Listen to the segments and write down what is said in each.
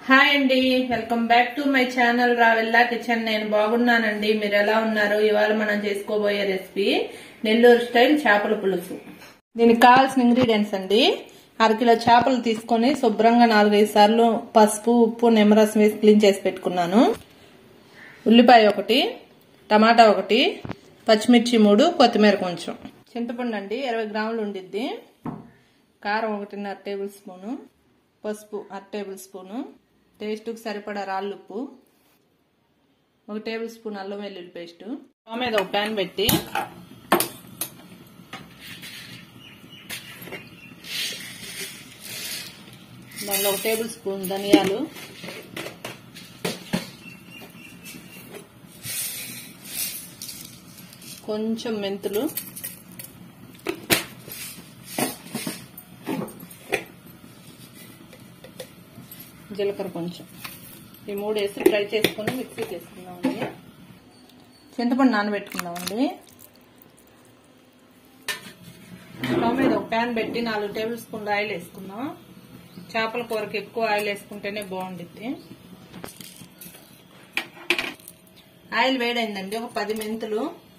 hi అండి welcome back to my channel Ravella kitchen నేను బాగున్నానండి మీరు ఎలా ఉన్నారు ఇవాళ మనం చేసుకోబోయే రెసిపీ నెల్లూరు స్టైల్ చేపల పులుసు దీనికి కావాల్సిన ఇంగ్రీడియంట్స్ అండి అరకిలో చేపలు తీసుకొని శుభ్రంగా నాలుగైదు సార్లు పసుపు ఉప్పు నిమ్మరసం వేసి క్లీన్ చేసి పెట్టుకున్నాను ఉల్లిపాయ ఒకటి టమాటా ఒకటి పచ్చిమిర్చి మూడు కొత్తిమీర కొంచెం చింతపండు అండి ఇరవై గ్రాములు ఉండిద్ది కారం ఒకటిన్నర టేబుల్ స్పూను పసుపు అర టేబుల్ స్పూను టేస్ట్కి సరిపడా రాళ్ళుప్పు ఒక టేబుల్ స్పూన్ అల్లం వెల్లుల్లి పేస్ట్ స్టవ్ మీద ఒక ప్యాన్ పెట్టి దానిలో ఒక టేబుల్ స్పూన్ ధనియాలు కొంచెం మెంతులు జీలకర్ర కొంచెం ఈ మూడు వేసి ఫ్రై చేసుకొని మిక్సీ చేసుకుందామండి చింతపండు నానబెట్టుకుందామండి స్టవ్ మీద ఒక ప్యాన్ పెట్టి నాలుగు టేబుల్ స్పూన్లు ఆయిల్ వేసుకుందాం చేపల కూరకి ఎక్కువ ఆయిల్ వేసుకుంటేనే బాగుండిద్ది ఆయిల్ వేడైందండి ఒక పది మెంతులు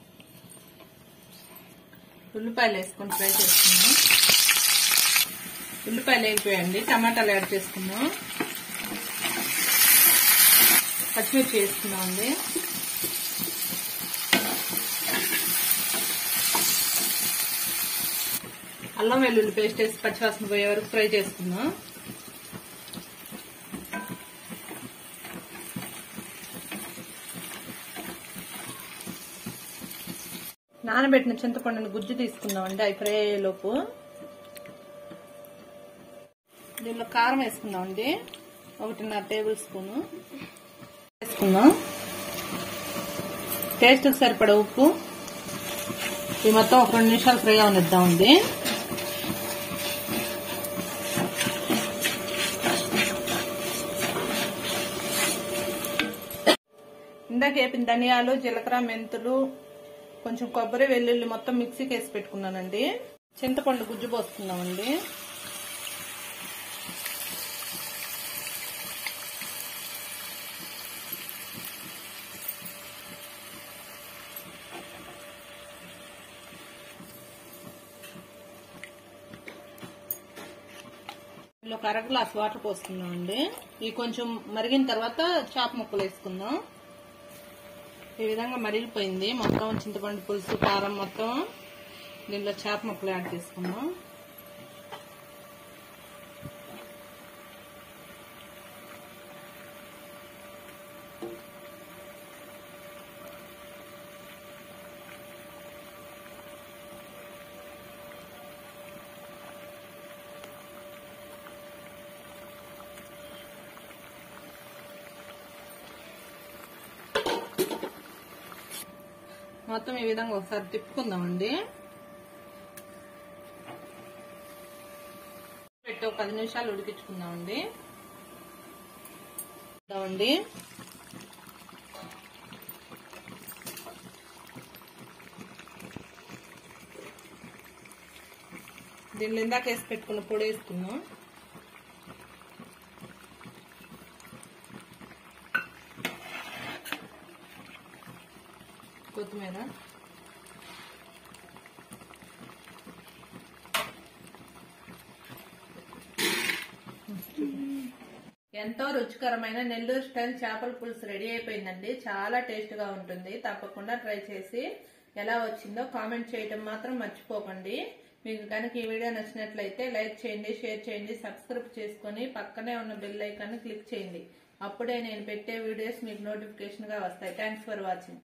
ఉల్లిపాయలు వేసుకొని ఫ్రై చేసుకుందాం ఉల్లిపాయలు వేగిపోయండి టమాటాలు యాడ్ చేసుకుందాం పచ్చిమిర్చి వేసుకుందాం అండి అల్లం వెల్లుల్లి పేస్ట్ వేసి పచ్చివాసన పోయే వరకు ఫ్రై చేసుకుందాం నానబెట్టిన చింతపండుని గుజ్జు తీసుకుందాం అండి అవి ఫ్రై అయ్యేలోపు దీనిలో కారం వేసుకుందాం అండి ఒకటిన్నర టేబుల్ స్పూను వేసుకుందాం టేస్ట్ సరిపడా ఉప్పు ఈ మొత్తం ఒక రెండు నిమిషాలు ఫ్రై అవనిద్దామండి ఇందాక వేపిన ధనియాలు జీలకర్ర మెంతులు కొంచెం కొబ్బరి వెల్లుల్లి మొత్తం మిక్సీకి వేసి పెట్టుకున్నానండి చింతపండు గుజ్జు పోసుకుందామండి ఇందులో ఒక అర గ్లాస్ వాటర్ పోసుకుందాం అండి ఇవి కొంచెం మరిగిన తర్వాత చేప ముక్కలు వేసుకుందాం ఈ విధంగా మరిగిపోయింది మొత్తం చింతపండు పులుసు కారం మొత్తం దీనిలో చేప ముక్కలు యాడ్ చేసుకుందాం మొత్తం ఈ విధంగా ఒకసారి తిప్పుకుందామండి పెట్టి ఒక పది నిమిషాలు ఉడికించుకుందామండి అండి దీనిలో ఇందాక వేసి పెట్టుకున్న పొడి వేసుకుందాం కొత్తిమీర ఎంతో రుచికరమైన నెల్లూరు స్టైల్ చేపల పులుసు రెడీ అయిపోయిందండి చాలా టేస్ట్ గా ఉంటుంది తప్పకుండా ట్రై చేసి ఎలా వచ్చిందో కామెంట్ చేయడం మాత్రం మర్చిపోకండి మీకు కనుక ఈ వీడియో నచ్చినట్లయితే లైక్ చేయండి షేర్ చేయండి సబ్స్క్రైబ్ చేసుకుని పక్కనే ఉన్న బెల్ ఐకాన్ క్లిక్ చేయండి అప్పుడే నేను పెట్టే వీడియోస్ మీకు నోటిఫికేషన్ గా వస్తాయి థ్యాంక్స్ ఫర్ వాచింగ్